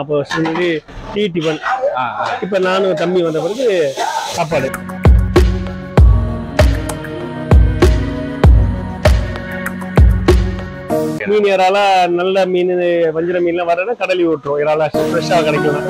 நாற்பது வருஷத்துக்கு முன்னாடி டீ டிஃபன் ஆ, ஆ. இப்போ நானும் தம்பி வந்த பிறகு சாப்பாடு மீன் இறால நல்ல மீன் வஞ்சிர மீன்லாம் வரனா கடலி விட்டுரும் இறால ஃப்ரெஷ்ஷாக கிடைக்கலாம்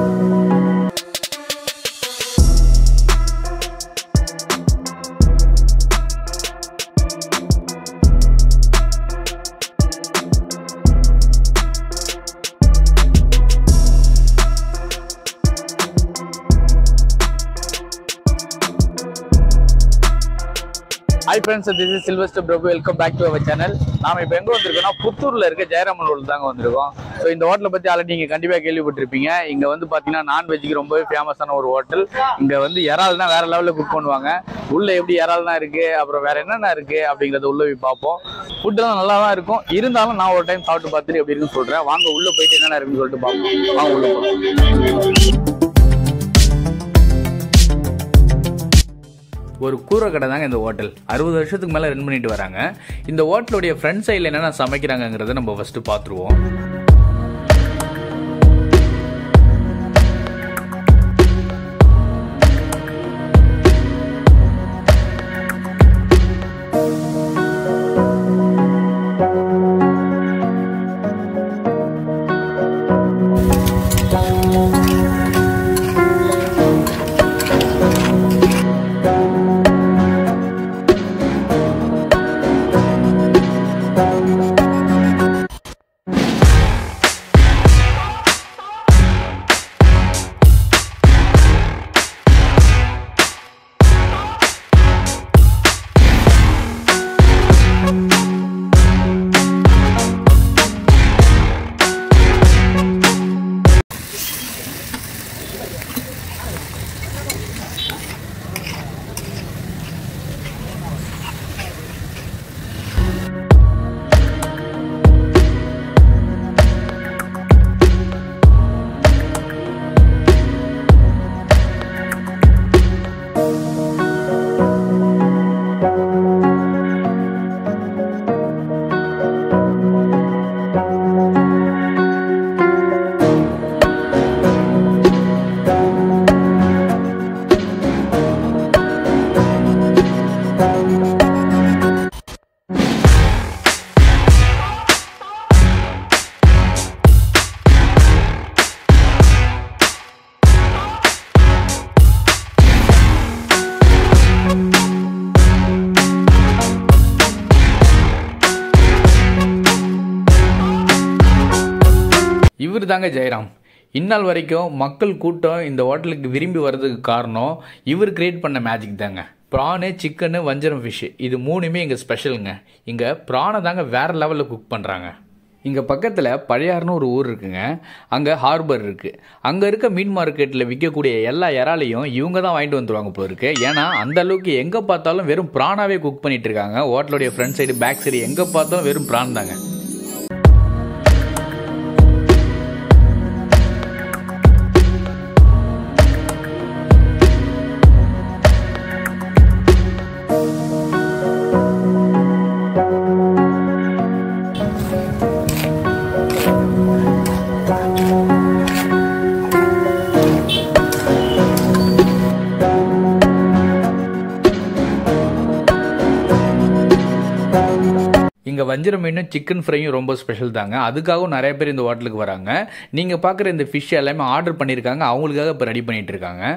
hi friends this is Sylvester Prabhu welcome back to our channel நாம இப்போ எங்க வந்திருக்கோம்னா புத்தூர்ல இருக்க ஜெயராமன் ரோல் தாங்க வந்திருக்கோம் ஸோ இந்த ஹோட்டலை பத்தி ஆல்ரெடி நீங்க கண்டிப்பா கேள்விப்பட்டிருப்பீங்க இங்க வந்து பாத்தீங்கன்னா நான்வெஜ்ஜுக்கு ரொம்பவே ஃபேமஸான ஒரு ஹோட்டல் இங்க வந்து இறால் தான் வேற லெவல்ல குக் பண்ணுவாங்க உள்ள எப்படி இறால் தான் இருக்கு அப்புறம் வேற என்னென்ன இருக்கு அப்படிங்கறத உள்ள போய் பார்ப்போம் ஃபுட் எல்லாம் நல்லா தான் இருக்கும் இருந்தாலும் நான் ஒரு டைம் சாப்பிட்டு பார்த்துட்டு எப்படி இருக்குன்னு சொல்றேன் வாங்க உள்ள போயிட்டு என்னென்ன இருக்குன்னு சொல்லிட்டு பார்ப்போம் வாங்க உள்ள போகலாம் ஒரு கூரை கடை தாங்க இந்த ஹோட்டல் அறுபது வருஷத்துக்கு மேலே ரன் பண்ணிட்டு வராங்க இந்த ஹோட்டலுடைய ஃப்ரண்ட் சைடில் என்னென்ன சமைக்கிறாங்கங்கிறத நம்ம ஃபர்ஸ்ட் பார்த்துருவோம் இவர் தாங்க ஜெயராம் இந்நாள் வரைக்கும் மக்கள் கூட்டம் இந்த ஹோட்டலுக்கு விரும்பி வர்றதுக்கு காரணம் இவர் கிரியேட் பண்ண மேஜிக் தாங்க ப்ரானு சிக்கனு வஞ்சரம் ஃபிஷ்ஷு இது மூணுமே இங்கே ஸ்பெஷலுங்க இங்கே ப்ரானை தாங்க வேறு லெவலில் குக் பண்ணுறாங்க இங்கே பக்கத்தில் பழையாறுன்னு ஒரு ஊர் இருக்குங்க அங்கே ஹார்பர் இருக்குது அங்கே இருக்க மீன் மார்க்கெட்டில் விற்கக்கூடிய எல்லா இறாலையும் இவங்க தான் வாங்கிட்டு வந்துருவாங்க போல இருக்கு ஏன்னா அந்த அளவுக்கு எங்கே பார்த்தாலும் வெறும் ப்ரானாவே குக் பண்ணிட்டு இருக்காங்க ஹோட்டலுடைய ஃப்ரண்ட் சைடு பேக் சைடு எங்கே பார்த்தாலும் வெறும் ப்ரான் தாங்க இங்கே வஞ்சிர மீனும் சிக்கன் ஃப்ரையும் ரொம்ப ஸ்பெஷல் தாங்க அதுக்காகவும் நிறைய பேர் இந்த ஹோட்டலுக்கு வராங்க நீங்கள் பார்க்குற இந்த ஃபிஷ் எல்லாமே ஆர்டர் பண்ணியிருக்காங்க அவங்களுக்காக இப்போ ரெடி பண்ணிட்டு இருக்காங்க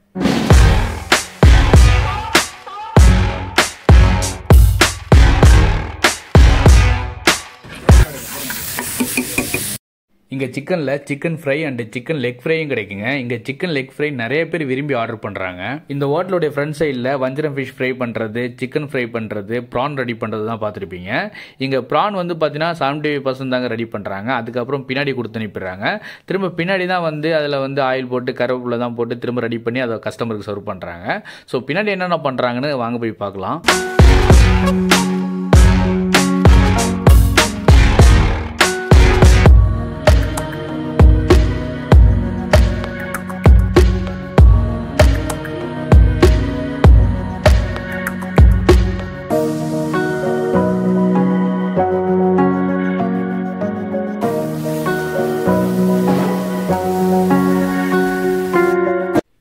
இங்கே சிக்கனில் chicken fry and chicken leg ஃப்ரையும் கிடைக்குங்க இங்கே சிக்கன் லெக் ஃப்ரை நிறைய பேர் விரும்பி ஆர்டர் பண்ணுறாங்க இந்த ஹோட்டலுடைய ஃப்ரண்ட் சைடில் வஞ்சரம் ஃபிஷ் ஃப்ரை பண்ணுறது சிக்கன் ஃப்ரை பண்ணுறது ப்ரான் ரெடி பண்ணுறது தான் பார்த்துருப்பீங்க இங்கே ப்ரான் வந்து பார்த்தீங்கன்னா செவன்டி பர்சன்ட் தாங்க ரெடி பண்ணுறாங்க அதுக்கப்புறம் பின்னாடி கொடுத்து அனுப்பிடுறாங்க திரும்ப பின்னாடி தான் வந்து அதில் வந்து ஆயில் போட்டு கருவேப்பிலை தான் போட்டு திரும்ப ரெடி பண்ணி அதை கஸ்டமருக்கு சர்வ் பண்ணுறாங்க ஸோ பின்னாடி என்னென்ன பண்ணுறாங்கன்னு வாங்க போய் பார்க்கலாம்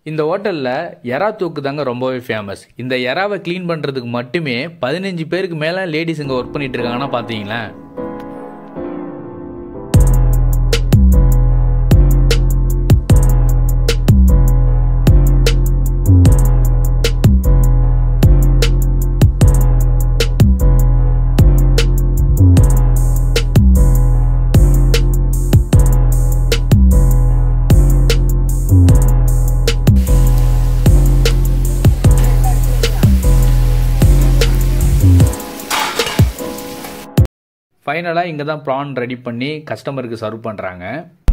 இந்த ஹோட்டலில் எறா தூக்கு தாங்க ரொம்பவே ஃபேமஸ் இந்த எறாவை க்ளீன் பண்ணுறதுக்கு மட்டுமே பதினஞ்சு பேருக்கு மேலே லேடிஸ் இங்கே ஒர்க் பண்ணிட்டு இருக்காங்கன்னா பார்த்தீங்களேன் ஃபைனலாக இங்கே தான் ப்ரான் ரெடி பண்ணி கஸ்டமருக்கு சர்வ் பண்ணுறாங்க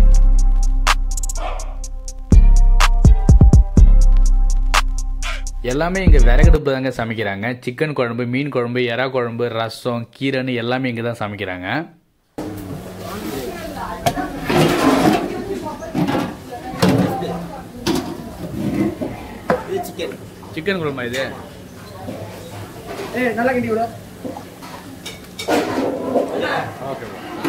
எல்லாமே இங்கே விறகடுப்பு தாங்க சமைக்கிறாங்க சிக்கன் குழம்பு மீன் குழம்பு எறா குழம்பு ரசம் கீரைன்னு எல்லாமே இங்கே தான் சமைக்கிறாங்க சிக்கன் குழம்பா இது ஓகே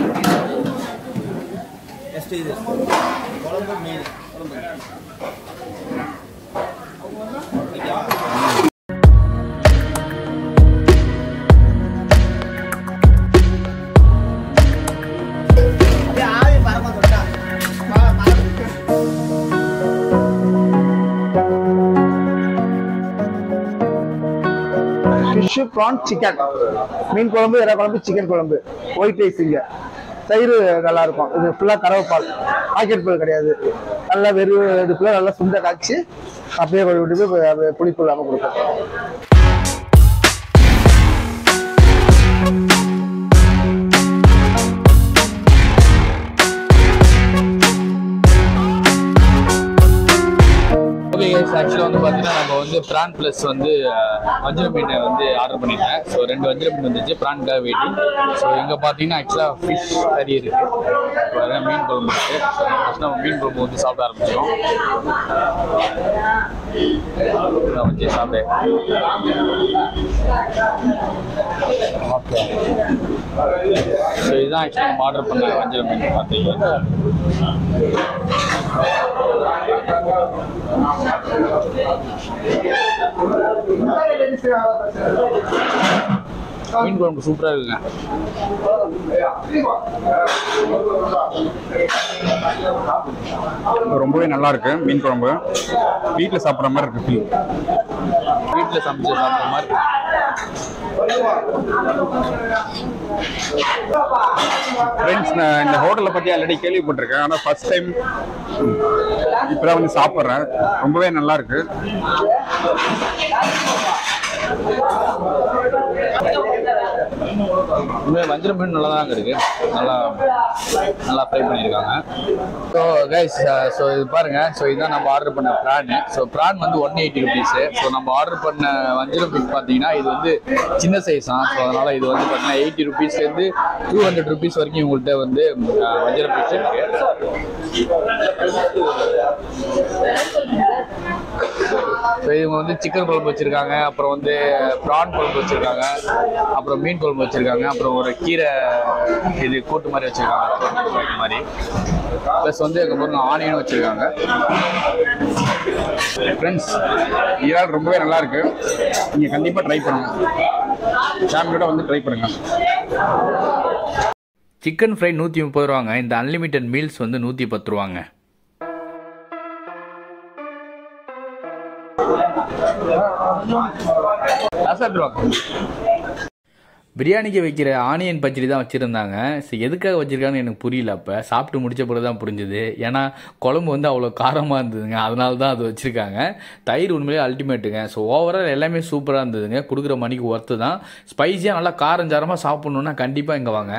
ஃபிஷ்ஷு ப்ரான் சிக்கன் மீன் குழம்பு இறை குழம்பு சிக்கன் குழம்பு ஒயிட் ரைஸ் இங்க தயிர் நல்லா இருக்கும் இது ஃபுல்லாக கறவை பால் பாக்கெட் பால் கிடையாது நல்லா வெறும் இதுக்குள்ள நல்லா சுண்ட காய்ச்சி அப்படியே கொண்டு போய் அப்படியே புளிப்பு இல்லாமல் கொடுப்போம் ஓகே ஆக்சுவலாக வந்து பார்த்தீங்கன்னா நம்ம வந்து ப்ரான் ப்ளஸ் வந்து அஹ், வஞ்சர மீனை வந்து ஆர்டர் பண்ணியிருந்தேன் ஸோ ரெண்டு வஞ்சர மீன் வந்துச்சு ப்ரான்காக வெயிட்டிங் ஸோ இங்கே பார்த்தீங்கன்னா ஆக்சுவலாக ஃபிஷ் கறி இருக்குது வேறு மீன் குழம்பு இருக்குது ஸோ ஃபஸ்ட் நம்ம மீன் குழம்பு வந்து சாப்பிட ஆரம்பிச்சிடும் நான் வச்சு சாப்பிட்டேன் ஓகே ஸோ இதுதான் ஆக்சுவலாக நம்ம ஆர்டர் பண்ண வஞ்சர மீன் பார்த்தீங்கன்னா மீன் குழம்பு சூப்பராக இருக்குங்க ரொம்பவே நல்லா இருக்கு மீன் குழம்பு வீட்டில் சாப்பிட்ற மாதிரி இருக்கு ஃபீல் வீட்டில் சமைச்சு சாப்பிட்ற மாதிரி இருக்கு. ஃப்ரெண்ட்ஸ் நான் இந்த ஹோட்டலை பற்றி ஆல்ரெடி கேள்விப்பட்டிருக்கேன் ஆனால் ஃபர்ஸ்ட் டைம் இப்போதான் வந்து சாப்பிட்றேன் ரொம்பவே நல்லா இருக்கு உண்மையாக வஞ்சர மீன் நல்லா தாங்க இருக்கு நல்லா நல்லா ஃப்ரை பண்ணியிருக்காங்க ஸோ கைஸ் ஸோ இது பாருங்க ஸோ இதுதான் நம்ம ஆர்டர் பண்ண ப்ரான் ஸோ ப்ரான் வந்து ஒன் எயிட்டி ருபீஸு ஸோ நம்ம ஆர்டர் பண்ண வஞ்சர ஃபிஷ் பார்த்தீங்கன்னா இது வந்து சின்ன சைஸ் தான் ஸோ அதனால இது வந்து பார்த்தீங்கன்னா எயிட்டி ருபீஸ்லேருந்து டூ ஹண்ட்ரட் ருபீஸ் வரைக்கும் உங்கள்கிட்ட வந்து அஹ், வஞ்சர ஃபிஷ் இருக்கு ஸோ இவங்க வந்து சிக்கன் குழம்பு வச்சிருக்காங்க அப்புறம் வந்து ப்ரான் குழம்பு வச்சிருக்காங்க அப்புறம் மீன் குழம்பு வச்சிருக்காங்க அப்புறம் ஒரு கீரை இது கூட்டு மாதிரி வச்சிருக்காங்க இந்த மாதிரி ப்ளஸ் வந்து அங்கே பாருங்க ஆனியன் வச்சிருக்காங்க ஃப்ரெண்ட்ஸ் இறால் ரொம்பவே நல்லா இருக்கு நீங்கள் கண்டிப்பாக ட்ரை பண்ணுங்க ஃபேமிலியோட வந்து ட்ரை பண்ணுங்க சிக்கன் ஃப்ரை நூற்றி முப்பது ரூபாங்க இந்த அன்லிமிட்டெட் மீல்ஸ் வந்து நூற்றி பத்து ரூபாங்க பிரியாணிக்கு வைக்கிற ஆனியன் பச்சடி தான் வச்சுருந்தாங்க சரி எதுக்காக வச்சுருக்காங்கன்னு எனக்கு புரியல அப்போ சாப்பிட்டு முடிச்ச பிறகு தான் புரிஞ்சுது ஏன்னா குழம்பு வந்து அவ்வளோ காரமாக இருந்ததுங்க அதனால தான் அது வச்சுருக்காங்க தயிர் உண்மையிலேயே அல்டிமேட்டுங்க ஸோ ஓவரால் எல்லாமே சூப்பராக இருந்ததுங்க கொடுக்குற மணிக்கு ஒர்த்து தான் ஸ்பைஸியாக நல்லா காரஞ்சாரமாக சாப்பிட்ணுன்னா கண்டிப்பாக இங்கே வாங்க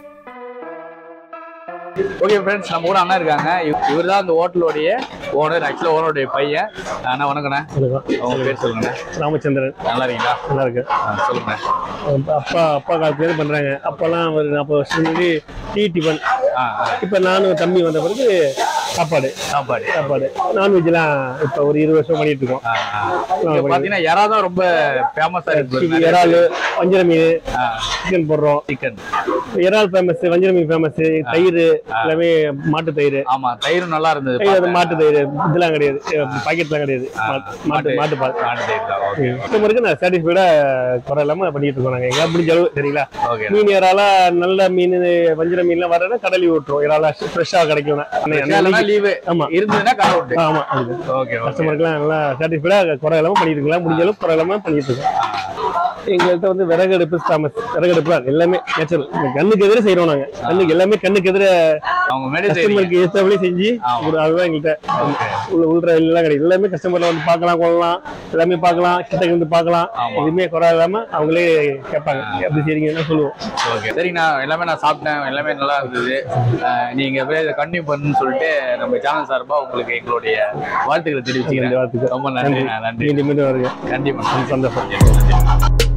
ஓகே ஃப்ரெண்ட்ஸ் நம்ம கூட அண்ணா இருக்காங்க இவர் தான் அந்த ஹோட்டலோடைய ஓனர் ஆக்சுவலாக ஓனருடைய பையன் அண்ணா வணக்கண்ணே அவங்க பேர் சொல்லுங்கண்ணே ராமச்சந்திரன் நல்லா இருக்கீங்களா நல்லா இருக்கு ஆ, சொல்லுங்கண்ணே அப்பா- அப்பா அப்பா காலத்துலேருந்து பண்றாங்க அப்பெல்லாம் ஒரு நாற்பது வருஷம் முன்னாடி டீ டிஃபன் ஆ ஆ இப்போ நானும் தம்பி வந்த பிறகு சாப்பாடு சாப்பாடு சாப்பாடு நான்வெஜ்லாம் இப்போ ஒரு இருபது வருஷம் பண்ணிட்டு இருக்கோம் ஆ, ஆ. இங்க பாத்தீங்கன்னா எறா தான் ரொம்ப ஃபேமஸா இருக்கு இறால் வஞ்சர மீன் சிக்கன் போடுறோம் சிக்கன் இறால் ஃபேமஸ் வஞ்சர மீன் ஃபேமஸ் தயிர் எல்லாமே மாட்டு தயிர் ஆமா தயிரும் நல்லா இருந்தது தயிர் அது பார்த்தேன். மாட்டு தயிர் இதெல்லாம் கிடையாது பாக்கெட்லாம் கிடையாது மாட்டு- மாட்டு மாட்டு பால் மாட்டு தயிர் தான் ஓகே கஸ்டமருக்கு நான் சாட்டிஸ்ஃபைடா குறை இல்லாம பண்ணிட்டு இருக்கோம் நாங்க எங்க முடிஞ்ச அளவு சரிங்களா ஓகே மீன் இறாலா நல்ல மீன் வஞ்சிர மீன்லாம் வரனா கடலி விட்டுரும் இறாலா ஃப்ரெஷ்ஷா கிடைக்கும் லீவு ஆமா இருந்ததுன்னா கடை விட்டு ஆமா ஓகே ஓகே கஸ்டமருக்குலாம் நல்லா சாட்டிஸ்ஃபைடா குறை இல்லாம பண்ணிட்டு இருக்கலாம் முடிஞ்ச அளவுக்கு குறை இல்லாம பண்ணிட்டு இருக்கோம் எங்கள்கிட்ட வந்து விறகடுப்பு ஃபேமஸ் விறகடுப்பு தான் எல்லாமே நேச்சுரல் கண்ணுக்கு எதிர செய்யறோம் நாங்க கண்ணுக்கு எல்லாமே கண்ணுக்கு எதிர அவங்க மேலே தெரியும் கஸ்டமருக்கு ஏற்றாவே செஞ்சு ஆமா. ஒரு அதுதான் எங்கள்கிட்ட உள்ள உள்ள எல்லாம் கிடையாது எல்லாமே கஸ்டமர்ல வந்து பார்க்கலாம் கொள்ளலாம் எல்லாமே பார்க்கலாம் கிட்ட இருந்து பார்க்கலாம் ஆமா. எதுவுமே குறை இல்லாம அவங்களே கேட்பாங்க எப்படி செய்றீங்கன்னு சொல்லுவோம் ஓகே சரி நான் எல்லாமே நான் சாப்பிட்டேன் எல்லாமே நல்லா இருந்தது அஹ் நீங்க போய் இதை கண்டினியூ பண்ணுன்னு சொல்லிட்டு நம்ம சேனல் சார்பா உங்களுக்கு எங்களுடைய வாழ்த்துக்களை நன்றி, தெரிவிச்சுக்கிறேன் வாழ்த்துக்கள். ரொம்ப நன்றி நன்றி மீண்டும் மீண்டும் வருங்க கண்டிப்பா சந்தோஷம்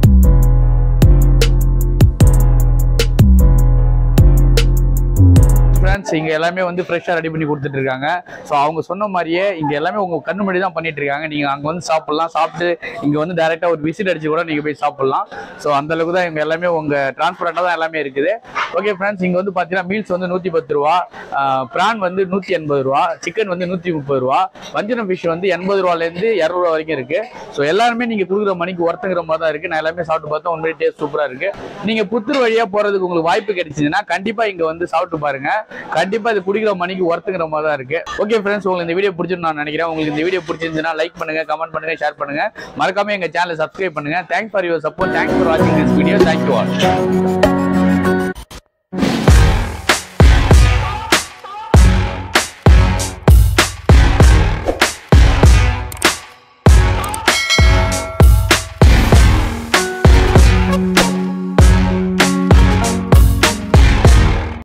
ஃப்ரெண்ட்ஸ் இங்க எல்லாமே வந்து ஃப்ரெஷ்ஷாக ரெடி பண்ணி கொடுத்துட்டு இருக்காங்க ஸோ அவங்க சொன்ன மாதிரியே இங்க எல்லாமே உங்க கண்ணு முன்னாடி தான் பண்ணிட்டு இருக்காங்க நீங்க அங்க வந்து சாப்பிடலாம் சாப்பிட்டு இங்க வந்து டைரக்டா ஒரு விசிட் அடிச்சு கூட நீங்க போய் சாப்பிடலாம் ஸோ அந்த அளவுக்கு தான் இவங்க எல்லாமே உங்க டிரான்ஸ்பரண்டா தான் எல்லாமே இருக்குது ஓகே ஃப்ரெண்ட்ஸ் இங்க வந்து பாத்தீங்கன்னா மீல்ஸ் வந்து நூத்தி பத்து ரூபா பிரான் வந்து நூத்தி எண்பது ரூபா சிக்கன் வந்து நூத்தி முப்பது ரூபா வஞ்சரம் ஃபிஷ் வந்து எண்பது ரூபால இருந்து இரநூறுவா வரைக்கும் இருக்கு ஸோ எல்லாருமே நீங்க கொடுக்குற மணிக்கு ஒருத்தங்கிற மாதிரி தான் இருக்கு நான் எல்லாமே சாப்பிட்டு பார்த்தா உண்மையிலே டேஸ்ட் சூப்பரா இருக்கு நீங்க புத்தூர் வழியா போறதுக்கு உங்களுக்கு வாய்ப்பு கிடைச்சதுன்னா கண்டிப்பா இங்க வந்து சாப்பிட்டு பாருங்க கண்டிப்பா இது குடிக்கிற மணிக்கு ஒர்த்துங்கிற மாதிரி தான் இருக்கு ஓகே ஃப்ரெண்ட்ஸ் உங்களுக்கு இந்த வீடியோ பிடிச்சிருந்து நான் நினைக்கிறேன் உங்களுக்கு இந்த வீடியோ பிடிச்சிருந்துச்சுன்னா லைக் பண்ணுங்க கமெண்ட் பண்ணுங்க ஷேர் பண்ணுங்க மறக்காம எங்க சேனலை சப்ஸ்கிரைப் பண்ணுங்க thanks for your support thanks for வாட்சிங் திஸ் வீடியோ தேங்க்யூ ஆல்